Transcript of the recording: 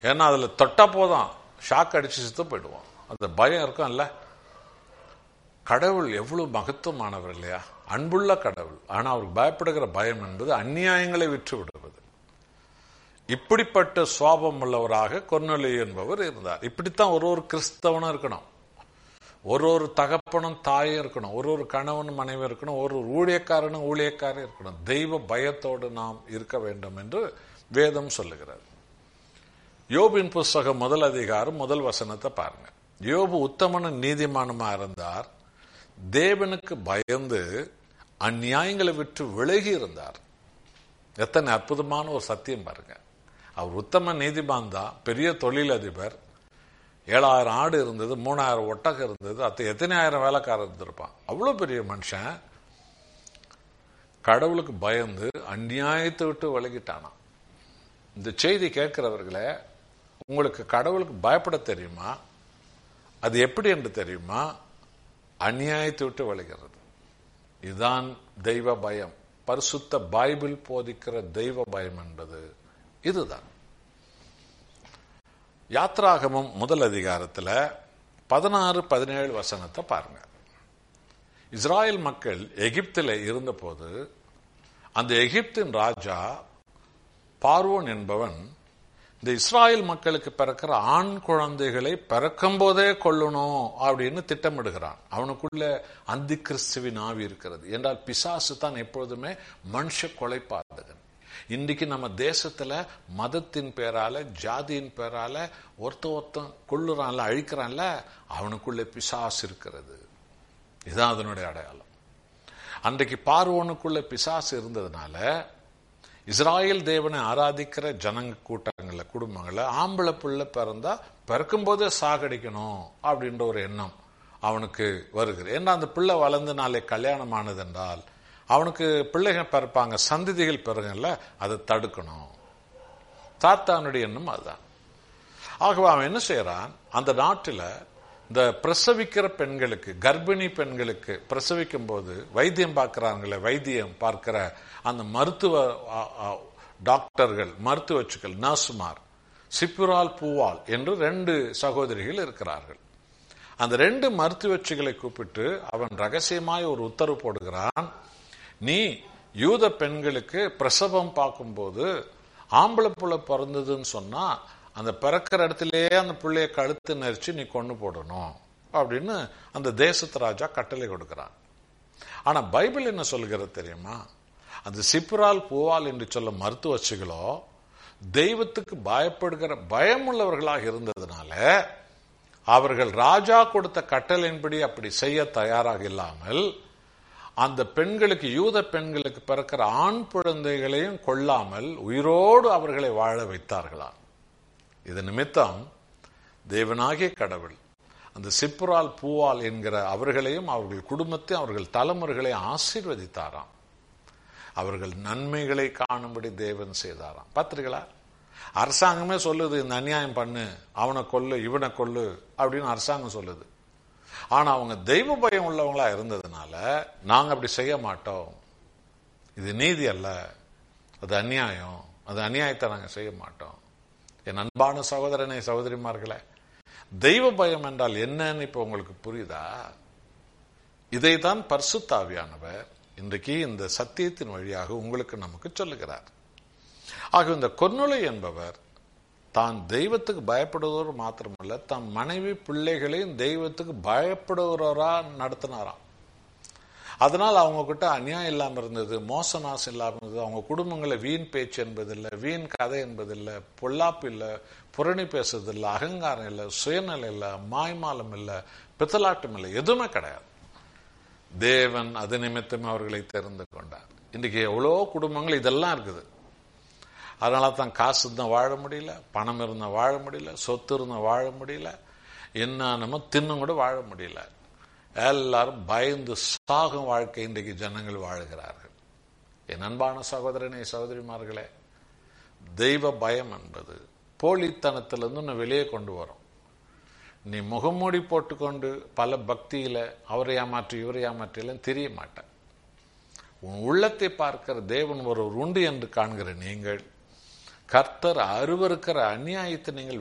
ஏன்னா அதுல தொட்டா போதும் ஷாக் அடிச்சு செத்து போயிடுவோம் அந்த பயம் இருக்கும்ல கடவுள் எவ்வளவு மகத்துவமானவர் இல்லையா அன்புள்ள கடவுள் ஆனா அவருக்கு பயப்படுகிற பயம் என்பது அந்நியாயங்களை விற்று விடுவது இப்படிப்பட்ட சுவாபம் உள்ளவராக கொர்நொலி என்பவர் இருந்தார் இப்படித்தான் ஒரு ஒரு கிறிஸ்தவனும் இருக்கணும் ஒரு ஒரு தகப்பனும் தாயும் இருக்கணும் ஒரு ஒரு கணவனும் மனைவி இருக்கணும் ஒரு ஒரு ஊழியக்காரனும் ஊழியக்காரன் இருக்கணும் தெய்வ பயத்தோடு நாம் இருக்க வேண்டும் என்று வேதம் சொல்லுகிறது யோபின் புஸ்தகம் முதல் அதிகாரம் முதல் வசனத்தை பாருங்க யோபு உத்தமனும் நீதிமானுமா இருந்தார் தேவனுக்கு பயந்து அந்நியாயங்களை விட்டு விலகி இருந்தார் எத்தனை அற்புதமான ஒரு சத்தியம் பாருங்க அவர் உத்தம நீதிமான் தான் பெரிய தொழிலதிபர் ஏழாயிரம் ஆடு இருந்தது மூணாயிரம் ஒட்டகம் இருந்தது அத்தை எத்தனை ஆயிரம் வேலைக்காரர் இருந்திருப்பான் அவ்வளோ பெரிய மனுஷன் கடவுளுக்கு பயந்து அந்நியாயத்தை விட்டு விலகிட்டானாம் இந்த செய்தி கேட்கிறவர்களே உங்களுக்கு கடவுளுக்கு பயப்பட தெரியுமா அது எப்படி என்று தெரியுமா அநியாயத்தை விட்டு விலகிறது இதுதான் தெய்வ பயம் பரிசுத்த பைபிள் போதிக்கிற தெய்வ பயம் என்பது இதுதான் யாத்ராகமம் முதல் அதிகாரத்தில் பதினாறு பதினேழு வசனத்தை பாருங்க இஸ்ராயல் மக்கள் எகிப்தில் இருந்தபோது அந்த எகிப்தின் ராஜா பார்வோன் என்பவன் இந்த இஸ்ராயல் மக்களுக்கு பிறக்கிற ஆண் குழந்தைகளை பிறக்கும் போதே கொள்ளணும் அப்படின்னு திட்டமிடுகிறான் அவனுக்குள்ள அந்தி கிறிஸ்துவின் ஆவி இருக்கிறது என்றால் பிசாசு தான் எப்பொழுதுமே மனுஷ கொலைப்பாதகன் இன்றைக்கு நம்ம தேசத்துல மதத்தின் பேரால ஜாதியின் பேரால ஒருத்த ஒருத்தன் கொள்ளுறான்ல அழிக்கிறான்ல அவனுக்குள்ள பிசாசு இருக்கிறது இதுதான் அதனுடைய அடையாளம் அன்றைக்கு பார்வோனுக்குள்ள பிசாசு இருந்ததுனால இஸ்ராயல் தேவனை ஆராதிக்கிற ஜனங்க கூட்டங்கள்ல குடும்பங்கள்ல ஆம்பளை பிள்ளை பிறந்தா பிறக்கும் போதே சாகடிக்கணும் அப்படின்ற ஒரு எண்ணம் அவனுக்கு வருகிறது ஏன்னா அந்த பிள்ளை வளர்ந்து நாளை கல்யாணம் ஆனது என்றால் அவனுக்கு பிள்ளைகள் பிறப்பாங்க சந்ததிகள் பிறகுல அதை தடுக்கணும் தாத்தானுடைய எண்ணம் அதுதான் ஆகவே அவன் என்ன செய்யறான் அந்த நாட்டில் இந்த பிரசவிக்கிற பெண்களுக்கு கர்ப்பிணி பெண்களுக்கு பிரசவிக்கும் போது வைத்தியம் பார்க்கிறாங்களே வைத்தியம் பார்க்கிற அந்த மருத்துவ டாக்டர்கள் மருத்துவச்சுக்கள் நர்சுமார் சிப்புரால் பூவால் என்று ரெண்டு சகோதரிகள் இருக்கிறார்கள் அந்த ரெண்டு மருத்துவச்சிகளை கூப்பிட்டு அவன் ரகசியமாய் ஒரு உத்தரவு போடுகிறான் நீ யூத பெண்களுக்கு பிரசவம் பார்க்கும்போது ஆம்பளை புள்ள பிறந்ததுன்னு சொன்னா அந்த பிறக்கிற இடத்திலேயே அந்த பிள்ளைய கழுத்து நெரிச்சு நீ கொண்டு போடணும் அப்படின்னு அந்த தேசத்து ராஜா கட்டளை கொடுக்கிறான் ஆனா பைபிள் என்ன சொல்கிறது தெரியுமா அந்த சிப்ரால் பூவால் என்று சொல்ல மருத்துவச்சிகளோ தெய்வத்துக்கு பயப்படுகிற பயமுள்ளவர்களாக இருந்ததுனால அவர்கள் ராஜா கொடுத்த கட்டளையின்படி அப்படி செய்ய தயாராக இல்லாமல் அந்த பெண்களுக்கு யூத பெண்களுக்கு பிறக்கிற ஆண் குழந்தைகளையும் கொள்ளாமல் உயிரோடு அவர்களை வாழ வைத்தார்களாம் இது நிமித்தம் தேவனாகிய கடவுள் அந்த சிப்புரால் பூவால் என்கிற அவர்களையும் அவர்கள் குடும்பத்தை அவர்கள் தலைமுறைகளை ஆசீர்வதித்தாராம் அவர்கள் நன்மைகளை காணும்படி தேவன் செய்தாராம் பார்த்துருங்களா அரசாங்கமே சொல்லுது இந்த அநியாயம் பண்ணு அவனை கொல்லு இவனை கொல்லு அப்படின்னு அரசாங்கம் சொல்லுது ஆனா அவங்க தெய்வ பயம் உள்ளவங்களா இருந்ததுனால நாங்க அப்படி செய்ய மாட்டோம் இது நீதி அல்ல அது அநியாயம் அது அநியாயத்தை நாங்க செய்ய மாட்டோம் என் அன்பான சகோதரனை சகோதரிமார்களே தெய்வ பயம் என்றால் என்னன்னு இப்ப உங்களுக்கு புரியுதா இதைதான் பர்சுத்தாவியானவர் இன்றைக்கு இந்த சத்தியத்தின் வழியாக உங்களுக்கு நமக்கு சொல்லுகிறார் ஆக இந்த கொன்னுளை என்பவர் தான் தெய்வத்துக்கு பயப்படுவதோடு மாத்திரமல்ல தன் மனைவி பிள்ளைகளையும் தெய்வத்துக்கு பயப்படுகிறவரா நடத்தினாராம் அதனால் அவங்க கிட்ட அநியாயம் இல்லாம இருந்தது மோச நாசம் இல்லாம இருந்தது அவங்க குடும்பங்களை வீண் பேச்சு என்பதில்லை வீண் கதை என்பதில்லை பொல்லாப்பு இல்லை புரணி பேசுறதில்லை அகங்காரம் இல்லை சுயநலம் இல்லை மாய்மாலம் இல்லை பித்தலாட்டம் இல்லை எதுவுமே கிடையாது தேவன் அது நிமித்தமே அவர்களை தெரிந்து கொண்டார் இன்றைக்கு எவ்வளோ குடும்பங்கள் இதெல்லாம் இருக்குது அதனால தான் காசு இருந்தால் வாழ முடியல பணம் இருந்தால் வாழ முடியல சொத்து இருந்தால் வாழ முடியல என்னமோ தின்னும் கூட வாழ முடியல எல்லாரும் பயந்து சாகும் வாழ்க்கை இன்றைக்கு ஜனங்கள் வாழுகிறார்கள் என் அன்பான சகோதரனை சகோதரிமார்களே தெய்வ பயம் என்பது போலித்தனத்திலிருந்து உன்னை வெளியே கொண்டு வரும் நீ முகமூடி போட்டுக்கொண்டு பல பக்தியில அவரை ஏமாற்றி இவரை ஏமாற்றிலாம் தெரிய மாட்டேன் உன் உள்ளத்தை பார்க்கிற தேவன் ஒருவர் உண்டு என்று காண்கிற நீங்கள் கர்த்தர் அருவருக்கிற அநியாயத்தை நீங்கள்